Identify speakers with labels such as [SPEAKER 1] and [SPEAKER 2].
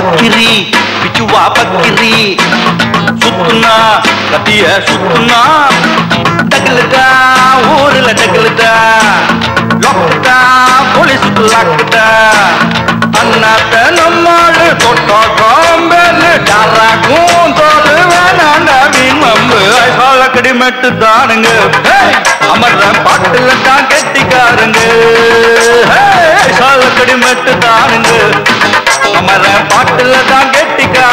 [SPEAKER 1] பக்கிரி பிச்சுவா பக்கிரி சுத்துனா கத்திய சுத்துனா டக்குலுட்டா ஊருல டக்குலுட்டா லொக்குட்டா போலீஸ் லாக்குட்டா அண்ணாத்த நம்மாடு தொட்டோ காம்பேன்னு டாராக்கும் தோல் வேணாண்டா வீண் மம்பு சோழக்கடி மெட்டு தானுங்க ஹேய், அமர்ற பாட்டுல தான் கெட்டிக்காருங்க ஹேய், சோழக்கடி மெட்டு தானுங்க அமர பாட்டுல தான் கெட்டிக்கா